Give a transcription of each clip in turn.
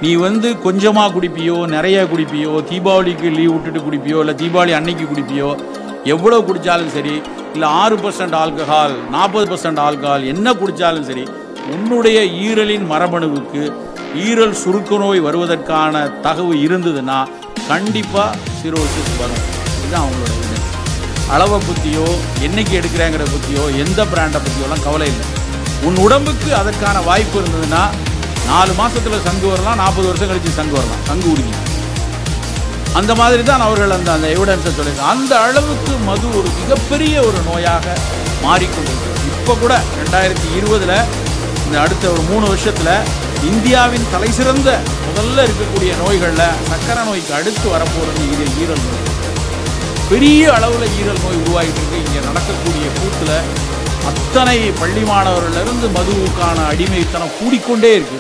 நீ வந்து கொஞ்சமாக குடிப்பியோ நிறைய குடிப்பியோ தீபாவளிக்கு லீவ் விட்டுட்டு குடிப்பியோ இல்லை தீபாவளி அன்னைக்கு குடிப்பியோ எவ்வளோ குடித்தாலும் சரி இல்லை ஆறு பர்சன்ட் ஆல்கஹால் நாற்பது பர்சன்ட் ஆல்கஹால் என்ன குடித்தாலும் சரி உன்னுடைய ஈரலின் மரபணுவுக்கு ஈரல் சுருக்க நோய் வருவதற்கான தகவு இருந்ததுன்னா கண்டிப்பாக சிரோசிஸ் வரும் இதுதான் அவங்களோட evidence. அளவை பற்றியோ என்னைக்கு எடுக்கிறேங்கிற பற்றியோ எந்த பிராண்டை பற்றியோலாம் கவலை இல்லை உன் உடம்புக்கு அதற்கான வாய்ப்பு இருந்ததுன்னா நாலு மாசத்துல சங்கு வரலாம் நாற்பது வருஷம் கழிச்சு சங்கு வரலாம் சங்கு உறுதி அந்த மாதிரி தான் அவர்கள் அந்த அந்த எவிடன்ஸை சொல்லியிருக்காங்க அந்த அளவுக்கு மது ஒரு மிகப்பெரிய ஒரு நோயாக மாறிக்கொண்டிருக்கு இப்போ கூட ரெண்டாயிரத்தி இருபதுல இந்த அடுத்த ஒரு மூணு வருஷத்துல இந்தியாவின் தலைசிறந்த முதல்ல இருக்கக்கூடிய நோய்களில் சக்கரை நோய்க்கு அடுத்து வரப்போகிறது ஈரல் ஈரல் நோய் பெரிய அளவில் ஈரல் நோய் உருவாகிட்டு இருக்கு இங்கே நடக்கக்கூடிய கூத்துல அத்தனை பள்ளி மாணவர்களிலிருந்து மதுவுக்கான அடிமைத்தனம் கூடிக்கொண்டே இருக்கு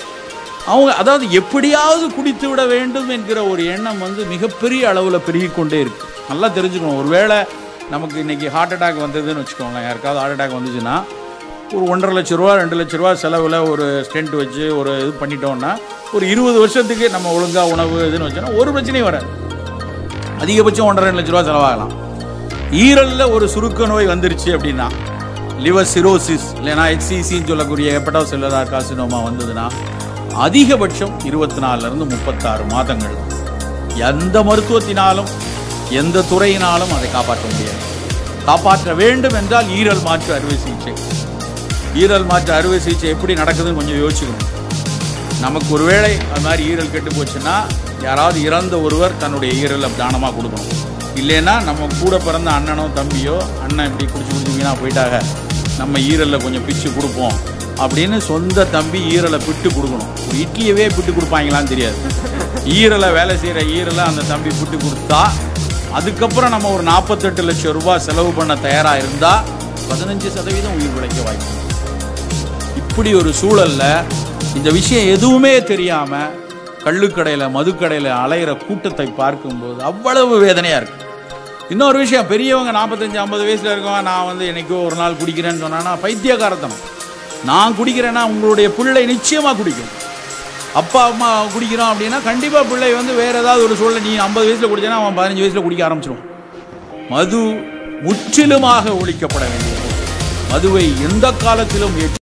அவங்க அதாவது எப்படியாவது குடித்து விட வேண்டும் என்கிற ஒரு எண்ணம் வந்து மிகப்பெரிய அளவில் பெருகிக்கொண்டே இருக்கு நல்லா தெரிஞ்சுக்கணும் ஒருவேளை நமக்கு இன்னைக்கு ஹார்ட் அட்டாக் வந்ததுன்னு வச்சுக்கோங்களேன் யாருக்காவது ஹார்ட் அட்டாக் வந்துச்சுன்னா ஒரு ஒன்றரை லட்ச ரூபா ரெண்டு லட்ச ரூபா செலவில் ஒரு ஸ்டென்ட் வச்சு ஒரு இது பண்ணிட்டோம்னா ஒரு இருபது வருஷத்துக்கு நம்ம ஒழுங்காக உணவு இதுன்னு வச்சோன்னா ஒரு பிரச்சனையும் வராது அதிகபட்சம் ஒன்றரை ரெண்டு லட்ச ரூபா செலவாகலாம் ஈரலில் ஒரு சுருக்க நோய் வந்துருச்சு அப்படின்னா லிவர் சிரோசிஸ் இல்லைனா ஹெச்சிசின்னு சொல்லக்கூடிய ஹெப்படோ செல்லதார் காசினோமா வந்ததுன்னா அதிகபட்சம் இருபத்தி நாலுலேருந்து முப்பத்தாறு மாதங்கள் எந்த மருத்துவத்தினாலும் எந்த துறையினாலும் அதை காப்பாற்ற முடியாது காப்பாற்ற வேண்டும் என்றால் ஈரல் மாற்று அறுவை சிகிச்சை ஈரல் மாற்று அறுவை சிகிச்சை எப்படி நடக்குதுன்னு கொஞ்சம் யோசிக்கணும் நமக்கு ஒருவேளை அது மாதிரி ஈரல் கெட்டு போச்சுன்னா யாராவது இறந்த ஒருவர் தன்னுடைய ஈரலை தானமாக கொடுக்கணும் இல்லைன்னா நம்ம கூட பிறந்த அண்ணனோ தம்பியோ அண்ணன் இப்படி குடிச்சு குடிச்சு வீணா போயிட்டாக நம்ம ஈரலில் கொஞ்சம் பிச்சு கொடுப்போம் அப்படின்னு சொந்த தம்பி ஈரலை பிட்டு கொடுக்கணும் ஒரு இட்லியவே பிட்டு கொடுப்பாங்களான்னு தெரியாது ஈரலை வேலை செய்கிற ஈரலை அந்த தம்பி பிட்டு கொடுத்தா அதுக்கப்புறம் நம்ம ஒரு நாற்பத்தெட்டு லட்சம் ரூபாய் செலவு பண்ண தயாராக இருந்தால் பதினஞ்சு சதவீதம் உயிர் பிழைக்க வாய்ப்பு இருக்கு. இப்படி ஒரு சூழல்ல இந்த விஷயம் எதுவுமே தெரியாம கள்ளுக்கடையில மதுக்கடையில அலையிற கூட்டத்தை பார்க்கும்போது அவ்வளவு வேதனையா இருக்கு இன்னொரு விஷயம் பெரியவங்க நாற்பத்தஞ்சு ஐம்பது வயசுல இருக்கவங்க நான் வந்து என்னைக்கோ ஒரு நாள் குடிக்கிறேன்னு சொன்னா பைத்தியகாரத்தனம் நான் குடிக்கிறேன்னா உங்களுடைய பிள்ளை நிச்சயமா குடிக்கும் அப்பா அம்மா குடிக்கிறோம் அப்படின்னா கண்டிப்பா பிள்ளை வந்து வேற ஏதாவது ஒரு சூழல் நீ ஐம்பது வயசுல குடிச்சேன்னா அவன் பதினஞ்சு வயசுல குடிக்க ஆரம்பிச்சிடும் மது முற்றிலுமாக ஒழிக்கப்பட வேண்டியது மதுவை எந்த காலத்திலும் ஏற்று